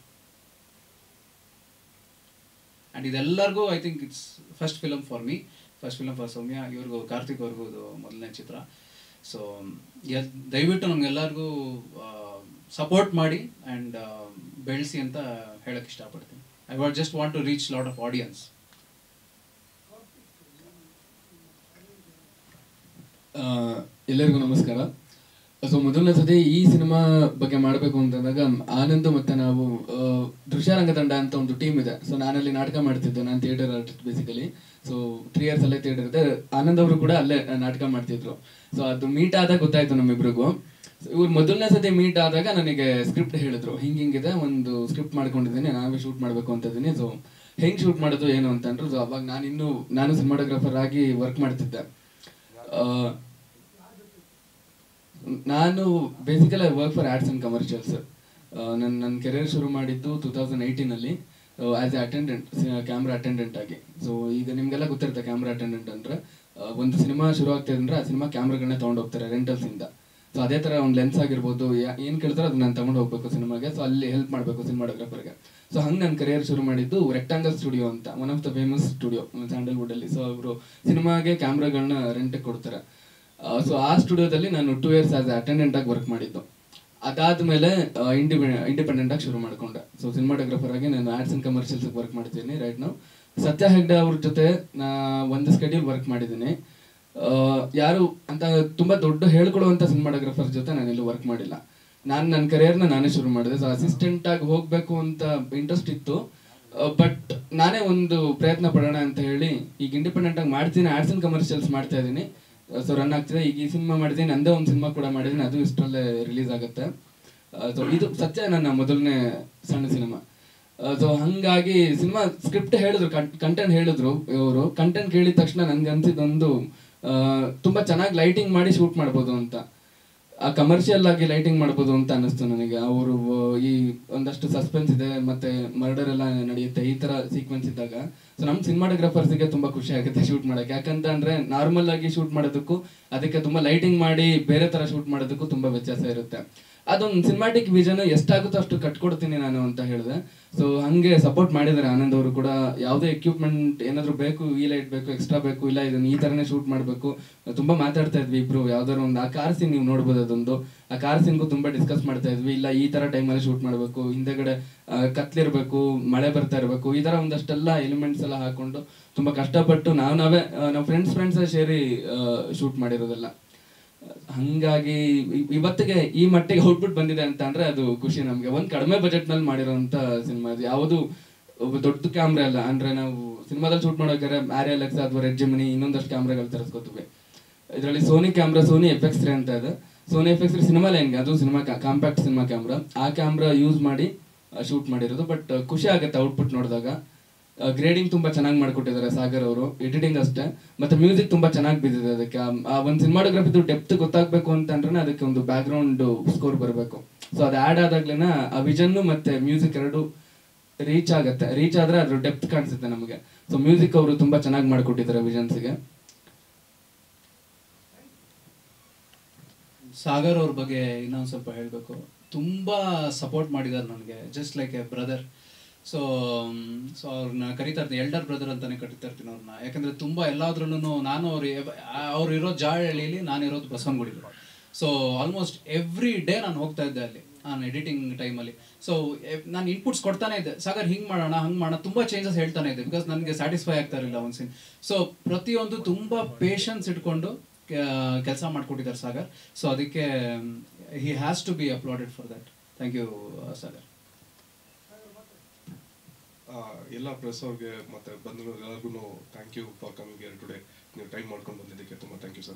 Speaker 2: ಆ್ಯಂಡ್ ಇದೆಲ್ಲರಿಗೂ I think it's first film for me first film for Soumya ಇವ್ರಿಗೂ ಕಾರ್ತಿಕ್ ಅವ್ರಿಗೂ ಇದು ಮೊದಲನೇ ಚಿತ್ರ ಸೊ ದಯವಿಟ್ಟು ನಮಗೆಲ್ಲರಿಗೂ ಸಪೋರ್ಟ್ ಮಾಡಿ ಆ್ಯಂಡ್ ಬೆಳೆಸಿ ಅಂತ ಹೇಳಕ್ಕೆ ಇಷ್ಟಪಡ್ತೀನಿ I what just want to reach lot of audience
Speaker 6: ah, ಎಲ್ಲರಿಗೂ ನಮಸ್ಕಾರ ಸೊ ಮೊದಲನೇ ಸತಿ ಈ ಸಿನಿಮಾ ಬಗ್ಗೆ ಮಾಡಬೇಕು ಅಂತಂದಾಗ ಆನಂದ್ ಮತ್ತೆ ನಾವು ಆ, ದೃಶ್ಯರಂಗ ತಂಡ ಅಂತ ಒಂದು ಟೀಮ್ ಇದೆ ಸೊ ನಾನಲ್ಲಿ ನಾಟಕ ಮಾಡ್ತಿದ್ದೆ ನಾನು theatre artist basically so three years ಅಲ್ಲೇ ಥಿಯೇಟರ್ ಇದೆ ಆನಂದ್ ಅವರು ಕೂಡ ಅಲ್ಲೇ ನಾಟಕ ಮಾಡ್ತಿದ್ರು ಸೊ ಅದು ಮೀಟ್ ಆದಾಗ ಗೊತ್ತಾಯ್ತು ನಮ್ಮಿಬ್ರಿಗೂ ಇವ್ರು ಮೊದಲನೇ ಸತಿ ಮೀಟ್ ಆದಾಗ ನನಗೆ ಸ್ಕ್ರಿಪ್ಟ್ ಹೇಳಿದ್ರು ಹಿಂಗ್ ಹಿಂಗಿದೆ ಒಂದು ಸ್ಕ್ರಿಪ್ಟ್ ಮಾಡ್ಕೊಂಡಿದ್ದೀನಿ ನಾವೇ ಶೂಟ್ ಮಾಡ್ಬೇಕು ಅಂತ ಇದೀನಿ ಸೊ ಹೆಂಗ್ ಶೂಟ್ ಮಾಡೋದು ಏನು ಅಂತಂದ್ರು ಸೊ ಅವಾಗ ನಾನು ಇನ್ನೂ ನಾನು ಸಿನಿಮಾಟೋಗ್ರಾಫರ್ ಆಗಿ ವರ್ಕ್ ಮಾಡ್ತಿದ್ದೆ ಆ, ನಾನು basically I work for arts and commercials ನನ್ನ ನನ್ನ ಕೆರಿಯರ್ ಶುರು ಮಾಡಿದ್ದು ಟೂ ತೌಸಂಡ್ ಏಯ್ಟೀನಲ್ಲಿ as a attendant camera attendant ಆಗಿ ಸೊ ಈಗ ನಿಮ್ಗೆಲ್ಲ ಗೊತ್ತಿರುತ್ತೆ ಕ್ಯಾಮ್ರಾ ಅಟೆಂಡೆಂಟ್ ಅಂದ್ರೆ ಆ, ಒಂದು ಸಿನಿಮಾ ಶುರು ಆಗ್ತಿದೆ ಅಂದ್ರೆ ಆ ಸಿನಿಮಾ ಕ್ಯಾಮ್ರಾಗಳನ್ನ ತೊಗೊಂಡು ಹೋಗ್ತಾರೆ ರೆಂಟಲ್ಸ್ ಇಂದ ಸೊ ಅದೇ ತರ ಒಂದು ಲೆನ್ಸ್ ಆಗಿರ್ಬೋದು ಯಾ- ಏನ್ ಕೇಳ್ತಾರೋ ಅದು ನಾನು ತಗೊಂಡು ಹೋಗ್ಬೇಕು ಸಿನಿಮಾಗೆ ಸೊ ಅಲ್ಲಿ ಹೆಲ್ಪ್ ಮಾಡಬೇಕು ಸಿನಿಮಾಟೋಗ್ರಾಫರ್ಗೆ ಸೊ ಹಂಗೆ ನನ್ನ ಕರಿಯರ್ ಶುರು ಮಾಡಿದ್ದು ರೆಕ್ಟಾಂಗಲ್ ಸ್ಟುಡಿಯೋ ಅಂತ one of the famous studio Sandalwood ಅಲ್ಲಿ ಸೊ ಅವರು ಸಿನಿಮಾಗೆ ಕ್ಯಾಮ್ರಾಗಳನ್ನ ರೆಂಟ್ ಕೊಡ್ತಾರೆ ಸೊ ಆ ಸ್ಟುಡಿಯೋದಲ್ಲಿ ನಾನು ಟೂ ಇಯರ್ಸ್ ಆಸ್ ಅಟೆಂಡೆಂಟ್ ಆಗಿ ವರ್ಕ್ ಮಾಡಿದ್ದು ಅದಾದ್ಮೇಲೆ ಇಂಡಿಪೆಂಡೆಂಟ್ ಆಗಿ ಶುರು ಮಾಡ್ಕೊಂಡೆ ಸೊ ಸಿನಿಮಾಟೋಗ್ರಾಫರ್ ಆಗಿ ನಾನು ಆರ್ಟ್ಸ್ ಅಂಡ್ ಕಮರ್ಷಿಯಲ್ಸ್ ವರ್ಕ್ ಮಾಡ್ತೀನಿ ರೈಟ್ ನಾವು ಸತ್ಯ ಹೆಗ್ಡೆ ಅವ್ರ ಜೊತೆ ನಾ ಒಂದು ಸ್ಕೆಡ್ಯೂಲ್ ವರ್ಕ್ ಮಾಡಿದ್ದೀನಿ ಆ, ಯಾರು ಅಂತ ತುಂಬಾ ದೊಡ್ಡ ಹೇಳ್ಕೊಳ್ಳುವಂತ ಸಿನಿಮಾಟೋಗ್ರಾಫರ್ ಜೊತೆ ನಾನು ಎಲ್ಲೂ ವರ್ಕ್ ಮಾಡಿಲ್ಲ ನಾನು ನನ್ನ ಕರಿಯರ್ನ ನಾನೇ ಶುರು ಮಾಡಿದೆ ಸೊ ಅಸಿಸ್ಟೆಂಟ್ ಆಗಿ ಹೋಗ್ಬೇಕು ಅಂತ ಇಂಟ್ರೆಸ್ಟ್ ಇತ್ತು ಬಟ್ ನಾನೇ ಒಂದು ಪ್ರಯತ್ನ ಪಡೋಣ ಅಂತ ಹೇಳಿ ಈಗ ಇಂಡಿಪೆಂಡೆಂಟ್ ಆಗಿ ಮಾಡ್ತೀನಿ ಆರ್ಟ್ಸ್ ಅಂಡ್ ಕಮರ್ಷಿಯಲ್ಸ್ ಮಾಡ್ತಾ ಇದ್ದೀನಿ ಸೊ ರನ್ ಆಗ್ತಿದೆ ಈಗ ಈ ಸಿನಿಮಾ ಮಾಡಿದ್ದೀನಿ ನಂದೇ ಒಂದು ಸಿನಿಮಾ ಕೂಡ ಮಾಡಿದ್ದೀನಿ ಅದು ಇಷ್ಟರಲ್ಲೇ ರಿಲೀಸ್ ಆಗುತ್ತೆ ಸೊ ಇದು ಸತ್ಯ ನನ್ನ ಮೊದಲನೇ ಸಣ್ಣ ಸಿನಿಮಾ ಸೊ ಹಂಗಾಗಿ ಸಿನಿಮಾ ಸ್ಕ್ರಿಪ್ಟ್ ಹೇಳಿದ್ರು ಕಂಟೆಂಟ್ ಹೇಳಿದ್ರು ಇವರು ಕಂಟೆಂಟ್ ಕೇಳಿದ ತಕ್ಷಣ ನನ್ಗೆ ಅನ್ಸಿದ್ದೊಂದು ಆ, ತುಂಬಾ ಚೆನ್ನಾಗಿ ಲೈಟಿಂಗ್ ಮಾಡಿ ಶೂಟ್ ಮಾಡ್ಬೋದು ಅಂತ ಆ ಕಮರ್ಷಿಯಲ್ ಆಗಿ ಲೈಟಿಂಗ್ ಮಾಡ್ಬೋದು ಅಂತ ಅನಿಸ್ತು ನನಗೆ ಅವರು ಈ ಒಂದಷ್ಟು ಸಸ್ಪೆನ್ಸ್ ಇದೆ ಮತ್ತೆ ಮರ್ಡರ್ ಎಲ್ಲ ನಡೆಯುತ್ತೆ ಈ ತರ ಸೀಕ್ವೆನ್ಸ್ ಇದ್ದಾಗ ಸೊ ನಮ್ಮ ಸಿನಿಮಾಟೋಗ್ರಾಫರ್ಸ್ಗೆ ತುಂಬಾ ಖುಷಿ ಆಗುತ್ತೆ ಶೂಟ್ ಮಾಡಕ್ಕೆ ಯಾಕಂತ ಅಂದ್ರೆ ನಾರ್ಮಲ್ ಆಗಿ ಶೂಟ್ ಮಾಡೋದಕ್ಕೂ ಅದಕ್ಕೆ ತುಂಬಾ ಲೈಟಿಂಗ್ ಮಾಡಿ ಬೇರೆ ತರ ಶೂಟ್ ಮಾಡೋದಕ್ಕೂ ತುಂಬಾ ವ್ಯತ್ಯಾಸ ಇರುತ್ತೆ ಅದೊಂದು ಸಿನಿಮಾಟಿಕ್ ವಿಷನ್ ಎಷ್ಟಾಗುತ್ತೋ ಅಷ್ಟು ಕಟ್ಕೊಡ್ತೀನಿ ನಾನು ಅಂತ ಹೇಳಿದೆ ಸೊ ಹಂಗೆ ಸಪೋರ್ಟ್ ಮಾಡಿದ್ದಾರೆ ಆನಂದ್ ಅವರು ಕೂಡ ಯಾವುದೇ ಎಕ್ವಿಪ್ಮೆಂಟ್ ಏನಾದ್ರು ಬೇಕು ಈ ಲೈಟ್ ಬೇಕು ಎಕ್ಸ್ಟ್ರಾ ಬೇಕು ಇಲ್ಲ ಇದನ್ನ ಈ ತರನೇ ಶೂಟ್ ಮಾಡಬೇಕು ತುಂಬಾ ಮಾತಾಡ್ತಾ ಇದ್ವಿ ಇಬ್ರು ಯಾವ್ದಾದ್ರು ಒಂದು ಆ ಕಾರ್ ಸೀನ್ ನೀವು ನೋಡ್ಬೋದು ಅದೊಂದು ಆ ಕಾರ್ ಸೀನ್ಗೂ ತುಂಬಾ ಡಿಸ್ಕಸ್ ಮಾಡ್ತಾ ಇದ್ವಿ ಇಲ್ಲ ಈ ತರ ಟೈಮಲ್ಲಿ ಶೂಟ್ ಮಾಡಬೇಕು ಹಿಂದೆಗಡೆ ಆ, ಕತ್ಲಿರ್ಬೇಕು ಮಳೆ ಬರ್ತಾ ಇರಬೇಕು ಈ ತರ ಒಂದಷ್ಟೆಲ್ಲ ಎಲಿಮೆಂಟ್ಸ್ ಎಲ್ಲ ಹಾಕೊಂಡು ತುಂಬಾ ಕಷ್ಟಪಟ್ಟು ನಾವು ನಾವೇ ಆ, ನಮ್ಮ ಫ್ರೆಂಡ್ಸ್ ಫ್ರೆಂಡ್ಸ್ ಸೇರಿ ಶೂಟ್ ಮಾಡಿರೋದೆಲ್ಲ ಹಂಗಾಗಿ ಇ- ಇವತ್ತಿಗೆ ಈ ಮಟ್ಟಿಗೆ ಔಟ್ಪುಟ್ ಬಂದಿದೆ ಅಂತ ಅಂದ್ರೆ ಅದು ಖುಷಿ ನಮ್ಗೆ ಒಂದ್ ಕಡಿಮೆ ಬಜೆಟ್ ನಲ್ಲಿ ಮಾಡಿರೋಂತ ಸಿನಿಮಾ ಇದು ಯಾವುದು ಒಬ್ಬ ದೊಡ್ಡ ಕ್ಯಾಮ್ರಾ ಅಲ್ಲ ಅಂದ್ರೆ ನಾವು ಸಿನಿಮಾದಲ್ಲಿ ಶೂಟ್ ಮಾಡೋಕೆ ಆರ್ಯ ಲೆಕ್ಸ್ ಅಥವಾ ರೆಡ್ ಜಿಮಿನಿ ಇನ್ನೊಂದಷ್ಟು ಕ್ಯಾಮ್ರಾಗಳು ತರಿಸ್ಕೋತೀವಿ ಇದರಲ್ಲಿ Sony camera Sony F X three ಅಂತ ಇದೆ ಸೋನಿ ಎಫೆಕ್ಸ್ ತ್ರೀ ಸಿನಿಮಾ ಲೈನ್ಗೆ ಅದು ಸಿನಿಮಾ ಕಾಂಪ್ಯಾಕ್ಟ್ ಸಿನಿಮಾ ಕ್ಯಾಮ್ರಾ ಆ ಕ್ಯಾಮ್ರಾ ಯೂಸ್ ಮಾಡಿ ಶೂಟ್ ಮಾಡಿರೋದು ಬಟ್ ಖುಷಿ ಆಗುತ್ತೆ ಔಟ್ಪುಟ್ ನೋಡಿದಾಗ ಗ್ರೇಡಿಂಗ್ ತುಂಬಾ ಚೆನ್ನಾಗಿ ಮಾಡ್ಕೊಟ್ಟಿದ್ದಾರೆ ಸಾಗರ್ ಅವರು ಎಡಿಟಿಂಗ್ ಅಷ್ಟೇ ಮತ್ತೆ ಮ್ಯೂಸಿಕ್ ತುಂಬಾ ಚೆನ್ನಾಗಿ ಬಿದ್ದಿದೆ ಅದಕ್ಕೆ ಆ- ಆ ಒಂದು ಸಿನಿಮಾಟೋಗ್ರಫಿದು ಡೆಪ್ತ್ ಗೊತ್ತಾಗ್ಬೇಕು ಅಂತಂದ್ರೆ ಅದಕ್ಕೆ ಒಂದು ಬ್ಯಾಕ್ ಗ್ರೌಂಡ್ ಸ್ಕೋರ್ ಬರಬೇಕು ಸೊ ಅದು ಆಡ್ ಆದಾಗ್ಲೇನ ಆ ವಿಷನ್ ಮತ್ತೆ ಮ್ಯೂಸಿಕ್ ಎರಡು ರೀಚ್ ಆಗುತ್ತೆ ರೀಚ್ ಆದ್ರೆ ಅದ್ರ ಡೆಪ್ತ್ ಕಾಣಿಸುತ್ತೆ ನಮಗೆ ಸೊ ಮ್ಯೂಸಿಕ್ ಅವರು ತುಂಬಾ ಚೆನ್ನಾಗಿ ಮಾಡ್ಕೊಟ್ಟಿದ್ದಾರೆ ವಿಷನ್ಸ್ಗೆ
Speaker 2: ಸಾಗರ್ ಅವ್ರ ಬಗ್ಗೆ ಇನ್ನೊಂದು ಸ್ವಲ್ಪ ಹೇಳಬೇಕು ತುಂಬ ಸಪೋರ್ಟ್ ಮಾಡಿದ್ದಾರೆ ನನಗೆ just like a brother so so ಅವ್ರನ್ನ ಕರಿತಾ ಇರ್ತೀನಿ ಎಲ್ಡರ್ ಬ್ರದರ್ ಅಂತಾನೆ ಕರಿತಾ ಇರ್ತೀನಿ ಅವ್ರನ್ನ ಯಾಕಂದ್ರೆ ತುಂಬ ಎಲ್ಲಾದ್ರೂ ನಾನು ಅವ್ರು ಎವ್- ಅವ್ರು ಇರೋ ಜಾಳಹಳ್ಳಿಲಿ ನಾನು ಇರೋದು ಬಸವನಗುಡಿಲಿ ಸೊ ಆಲ್ಮೋಸ್ಟ್ ಎವ್ರಿ ಡೇ ನಾನು ಹೋಗ್ತಾ ಇದ್ದೆ ಅಲ್ಲಿ ನಾನು ಎಡಿಟಿಂಗ್ ಟೈಮಲ್ಲಿ ಸೊ ನಾನು ಇನ್ಪುಟ್ಸ್ ಕೊಡ್ತಾನೆ ಇದ್ದೆ ಸಾಗರ್ ಹಿಂಗೆ ಮಾಡೋಣ ಹಂಗೆ ಮಾಡೋಣ ತುಂಬ ಚೇಂಜಸ್ ಹೇಳ್ತಾನೆ ಇದ್ದೆ ಬಿಕಾಸ್ ನನಗೆ ಸ್ಯಾಟಿಸ್ಫೈ ಆಗ್ತಾ ಇರಲಿಲ್ಲ ಒಂದು ಸೀನ್ ಸೊ ಪ್ರತಿಯೊಂದು ತುಂಬ ಪೇಷನ್ಸ್ ಇಟ್ಕೊಂಡು ಕೆಲಸ ಮಾಡ್ಕೊಟ್ಟಿದ್ದಾರೆ ಸಾಗರ್ ಸೊ ಅದಕ್ಕೆ he has to be uploaded for that thank you Sagar
Speaker 7: ಆ, ಎಲ್ಲ ಪ್ರೆಸ್ ಅವ್ರಿಗೆ ಮತ್ತೆ ಬಂದಿರೋ ಎಲ್ಲರಿಗೂ thank you for coming here today ನೀವು ಟೈಮ್ ಮಾಡ್ಕೊಂಡು ಬಂದಿದ್ದಕ್ಕೆ ತುಂಬ ಥ್ಯಾಂಕ್ ಯು ಸರ್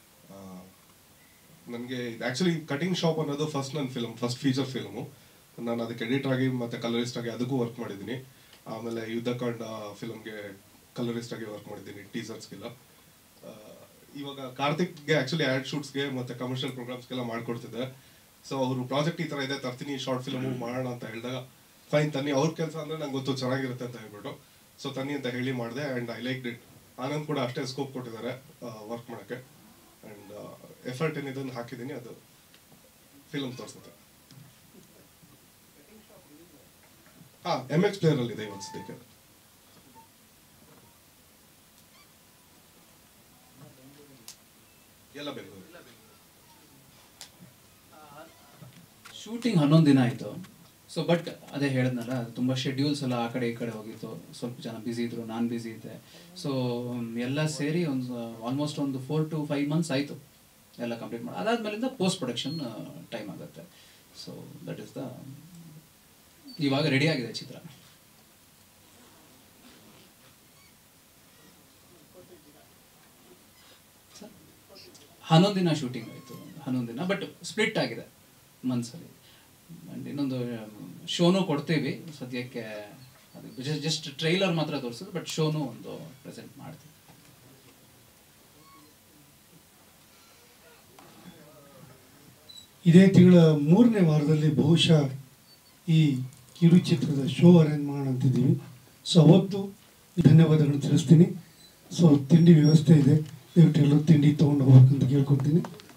Speaker 7: ನನಗೆ ಆ್ಯಕ್ಚುಲಿ ಕಟಿಂಗ್ ಶಾಪ್ ಅನ್ನೋದು ಫಸ್ಟ್ ನನ್ನ ಫಿಲ್ಮ್ ಫಸ್ಟ್ ಫೀಚರ್ ಫಿಲ್ಮು ನಾನು ಅದಕ್ಕೆ ಎಡಿಟರ್ ಆಗಿ ಮತ್ತು ಕಲರಿಸ್ಟ್ ಆಗಿ ಅದಕ್ಕೂ ವರ್ಕ್ ಮಾಡಿದ್ದೀನಿ ಆಮೇಲೆ ಯುದ್ಧಕಾಂಡ ಫಿಲ್ಮ್ಗೆ ಕಲರಿಸ್ಟ್ ಆಗಿ ವರ್ಕ್ ಮಾಡಿದ್ದೀನಿ ಟೀಸರ್ಸ್ಗೆಲ್ಲ ಆ, ಇವಾಗ ಕಾರ್ತಿಕ್ಗೆ ಆ್ಯಕ್ಚುಲಿ ಆ್ಯಡ್ ಶೂಟ್ಸ್ಗೆ ಮತ್ತು ಕಮರ್ಷಿಯಲ್ ಪ್ರೋಗ್ರಾಮ್ಸ್ಗೆಲ್ಲ ಮಾಡ್ಕೊಡ್ತಿದ್ದೆ ಸೊ ಅವರು ಪ್ರಾಜೆಕ್ಟ್ ಈ ಥರ ಇದೆ ತರ್ತೀನಿ ಶಾರ್ಟ್ ಫಿಲ್ಮು ಮಾಡೋಣ ಅಂತ ಹೇಳಿದಾಗ ಫೈನ್ ತನ್ನಿ ಅವ್ರ ಕೆಲಸ ಅಂದರೆ ನಂಗೆ ಗೊತ್ತು ಚೆನ್ನಾಗಿರುತ್ತೆ ಅಂತ ಹೇಳ್ಬಿಟ್ಟು ಸೊ ತನ್ನಿ ಅಂತ ಹೇಳಿ ಮಾಡಿದೆ and I liked it Anand ಕೂಡ ಅಷ್ಟೇ ಸ್ಕೋಪ್ ಕೊಟ್ಟಿದ್ದಾರೆ ವರ್ಕ್ ಮಾಡೋಕ್ಕೆ ಆ್ಯಂಡ್ ಎಫರ್ಟ್ ಏನಿದೆ ಅದನ್ನ ಹಾಕಿದ್ದೀನಿ ಅದು ಫಿಲ್ಮ್ ತೋರಿಸುತ್ತೆ ಹಾಂ ಎಮ್ ಎಕ್ಸ್ ಪ್ಲೇಯರಲ್ಲಿ ಇದೆ ಇವತ್ತು ಸದ್ಯಕ್ಕೆ ಎಲ್ಲ ಬೆಂಗಳೂರು
Speaker 2: ಶೂಟಿಂಗ್ ಹನ್ನೊಂದು ದಿನ ಆಯಿತು ಸೊ ಬಟ್ ಅದೇ ಹೇಳಿದ್ನಲ್ಲ ತುಂಬ ಶೆಡ್ಯೂಲ್ಸ್ ಎಲ್ಲ ಆ ಕಡೆ ಈ ಕಡೆ ಹೋಗಿತ್ತು ಸ್ವಲ್ಪ ಜನ ಬ್ಯುಸಿ ಇದ್ರು ನಾನು ಬ್ಯುಸಿ ಇದ್ದೆ ಸೊ ಎಲ್ಲ ಸೇರಿ ಒಂದು ಆಲ್ಮೋಸ್ಟ್ ಒಂದು ಫೋರ್ ಟು ಫೈವ್ ಮಂತ್ಸ್ ಆಯಿತು ಎಲ್ಲ ಕಂಪ್ಲೀಟ್ ಮಾಡಿ ಅದಾದ್ಮೇಲಿಂದ ಪೋಸ್ಟ್ ಪ್ರೊಡಕ್ಷನ್ ಟೈಮ್ ಆಗುತ್ತೆ ಸೊ ದಟ್ ಇಸ್ ದ ಇವಾಗ ರೆಡಿ ಆಗಿದೆ ಚಿತ್ರ ಸರ್? ಹನ್ನೊಂದು ದಿನ ಶೂಟಿಂಗ್ ಆಯಿತು ಹನ್ನೊಂದು ದಿನ ಬಟ್ ಸ್ಪ್ಲಿಟ್ ಆಗಿದೆ ಮನ್ಸಲ್ಲಿ ಆ್ಯಂಡ್ ಇನ್ನೊಂದು ಶೋನು ಕೊಡ್ತೀವಿ ಸದ್ಯಕ್ಕೆ ಅದು ಜಸ್ಟ್ ಜಸ್ಟ್ ಟ್ರೈಲರ್ ಮಾತ್ರ ತೋರಿಸೋದು ಬಟ್ ಶೋನು ಒಂದು ಪ್ರೆಸೆಂಟ್ ಮಾಡ್ತೀವಿ
Speaker 1: ಇದೇ ತಿಂಗಳ ಮೂರನೇ ವಾರದಲ್ಲಿ ಬಹುಶಃ ಈ ಕಿರುಚಿತ್ರದ ಶೋ ಅರೇಂಜ್ ಮಾಡೋಣ ಅಂತಿದ್ದೀವಿ ಸೊ ಅವತ್ತು ಧನ್ಯವಾದಗಳು ತಿಳಿಸ್ತೀನಿ ಸೊ ತಿಂಡಿ ವ್ಯವಸ್ಥೆ ಇದೆ ದಯವಿಟ್ಟು ಎಲ್ಲರೂ ತಿಂಡಿ ತೊಗೊಂಡು ಹೋಗ್ಬೇಕಂತ ಕೇಳ್ಕೊಡ್ತೀನಿ